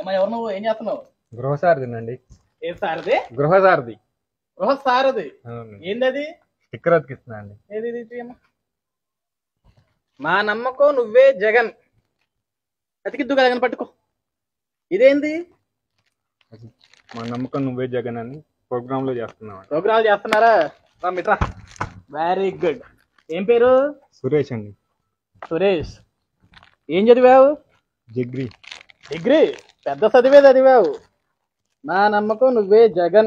ఏమా ఎవరు నువ్వు ఏం చేస్తున్నావు గృహసారథినండి ఏం సారది గృహసారథి గృహ సారది అవునండి ఏంది అది స్టిక్కర్ అతికిస్తున్నా అండి ఏది ఇది తీయమ్మా. మా నమ్మకం నువ్వే జగన్ అతికిద్దు కదా జగన్ పట్టుకో ఇదేంది అది మా నమ్మకం నువ్వే జగన్ అని ప్రోగ్రామ్ లో చేస్తున్నాం ప్రోగ్రామ్ చేస్తున్నారా రా మిట్రా వెరీ గుడ్ ఏం పేరు సురేష్ అండి సురేష్ ఏం చదివావు జిగ్రీ డిగ్రీ పెద్ద చదివే చదివావు నా నమ్మకం నువ్వే జగన్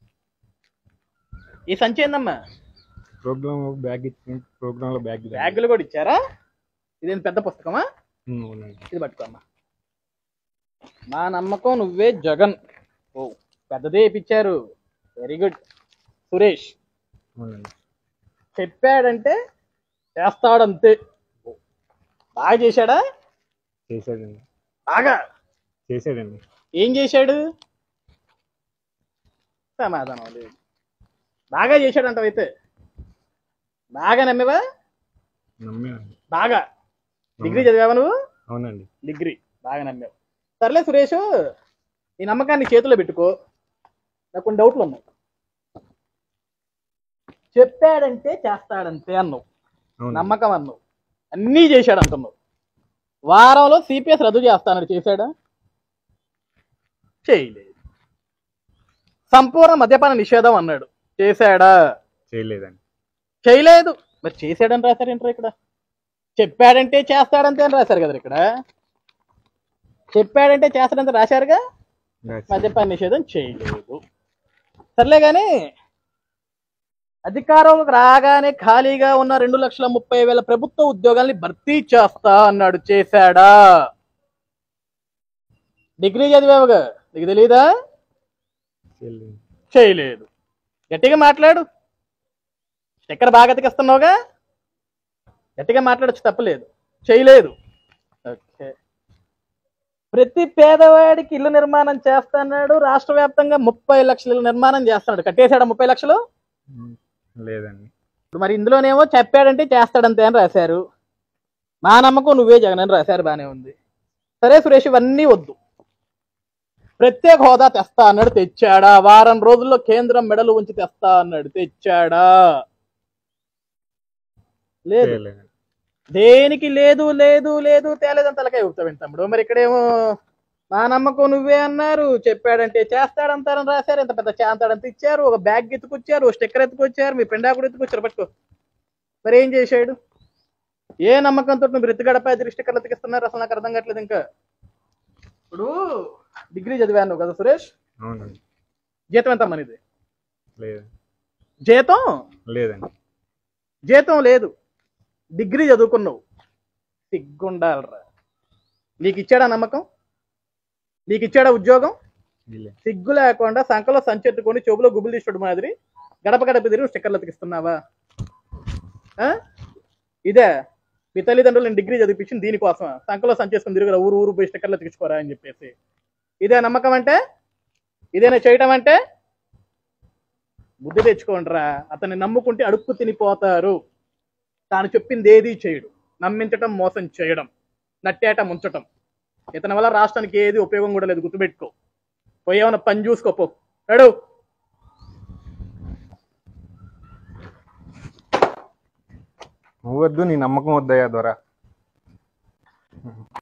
ఈ సంచి ఏందమ్మా ప్రోగ్రామ్ బ్యాగ్ ఇచ్చి ప్రోగ్రామ్ లో బ్యాగ్ ఇచ్చారు. బ్యాగులు కూడా ఇచ్చారా ఇదేం పెద్ద పుస్తకమా ఉమ్, అవునండి ఇది పట్టుకోమ్మా నా నమ్మకం నువ్వే జగన్ ఓ పెద్దదే ఇప్పించారు వెరీ గుడ్ సురేష్ అవునండి చెప్పాడంటే చేస్తాడంతే ఓ, బాగా చేశాడా చేశాడండి బాగా చేశాడండి ఏం చేశాడు సమాధానం లేదు బాగా చేశాడంటావు అయితే బాగా నమ్మేవా నమ్మానండి బాగా డిగ్రీ చదివావా నువ్వు అవునండి డిగ్రీ బాగా నమ్మావు సర్లే సురేష్ ఈ నమ్మకాన్ని చేతిలో పెట్టుకో నాకు కొన్ని డౌట్లు ఉన్నాయి చెప్పాడంటే చేస్తాడంతే అన్నావు అవును నమ్మకం అన్నావు అన్నీ చేశాడు అంటున్నావు వారంలో సిపిఎస్ రద్దు చేస్తానని చేశాడా చేయలేదు సంపూర్ణ మద్యపాన నిషేధం అన్నాడు చేశాడా చేయలేదండి చేయలేదు మరి చేశాడని రాశారు ఏంట్రా ఇక్కడ చెప్పాడంటే చేస్తాడంతే అని రాశారు కదా ఇక్కడ చెప్పాడంటే చేస్తాడంతే రాశారుగా మద్యపాన నిషేధం చేయలేదు సర్లే కానీ అధికారంలోకి రాగానే ఖాళీగా ఉన్న రెండు లక్షల ముప్పై వేల ప్రభుత్వ ఉద్యోగాల్ని భర్తీ చేస్తా అన్నాడు చేశాడా డిగ్రీ చదివావుగా నీకు తెలీదా చేయలేదు చేయలేదు గట్టిగా మాట్లాడు ఎక్కడ బాగా అతికిస్తున్నావుగా గట్టిగా మాట్లాడచ్చు తప్పలేదు చేయలేదు ఓకే ప్రతి పేదవాడికి ఇల్లు నిర్మాణం చేస్తాడు రాష్ట్ర వ్యాప్తంగా ముప్పై లక్షల ఇల్లు నిర్మాణం చేస్తున్నాడు కట్టేశాడా ముప్పై లక్షలు ఉమ్, లేదండి ఇప్పుడు మరి ఇందులోనేమో చెప్పాడంటే చేస్తాడంతే అని రాశారు మా నమ్మకం నువ్వే జగన్ అని రాశారు బానే ఉంది సరే సురేష్ ఇవన్నీ వద్దు ప్రత్యేక హోదా తెస్తా అన్నాడు తెచ్చాడా వారం రోజుల్లో కేంద్రం మెడలు ఉంచి తెస్తా అన్నాడు తెచ్చాడా లేదు చేయలేదండి దేనికి లేదు లేదు లేదు తేలేదని తలకాయ ఊపుతావు తమ్ముడు మరి ఇక్కడేమో మా నమ్మకం నువ్వే అన్నారు చెప్పాడంటే చేస్తాడంటారని రాశారు ఇంత పెద్ద చేస్తాడంత ఇచ్చారు ఒక బ్యాగ్ ఎత్తుకొచ్చారు ఒక స్టిక్కర్ ఎత్తుకొచ్చారు మీ పెండాకుడు ఎత్తుకొచ్చారు పట్టుకో మరి ఏం చేశాడు ఏ నమ్మకంతో నువ్వు బ్రతిగడపై అది స్టిక్కర్లు ఎత్తుకిస్తున్నారు అసలు నాకు అర్థం కావట్లేదు ఇంకా ఇప్పుడు డిగ్రీ చదివాను కదా సురేష్ అవునండి జీతం ఎంత మనది లేదు జీతం లేదండి జీతం లేదు డిగ్రీ చదువుకున్నావు సిగ్గుండాలరా నీకు ఇచ్చాడా నమ్మకం నీకు ఇచ్చాడా ఉద్యోగం లేదు సిగ్గు లేకుండా సంకలో సంచెట్టుకొని చెవులో గుబులు తీసాడు మాదిరి గడప గడప తిరిగి స్టిక్కర్లు అతికిస్తున్నావా ఆ? ఇదే మీ తల్లిదండ్రులు నేను డిగ్రీ చదివించింది దీనికోసం సంకలో సంచేసుకుని తిరుగురా ఊరు ఊరు పోయి స్టిక్కర్లు అతికించుకోరా అని చెప్పేసి ఇదే నమ్మకం అంటే ఇదేనా చేయటం అంటే బుద్ధి తెచ్చుకోండిరా అతన్ని నమ్ముకుంటే అడుక్కు తినిపోతారు తాను చెప్పింది ఏది చేయడు నమ్మించటం మోసం చేయడం నట్టేట ముంచటం ఇతని వల్ల రాష్ట్రానికి ఏది ఉపయోగం కూడా లేదు గుర్తుపెట్టుకో పోయేమన్నా పని చూసుకోపో నడు నువ్వు వద్దు నీ నమ్మకం వద్దయ్యా ద్వారా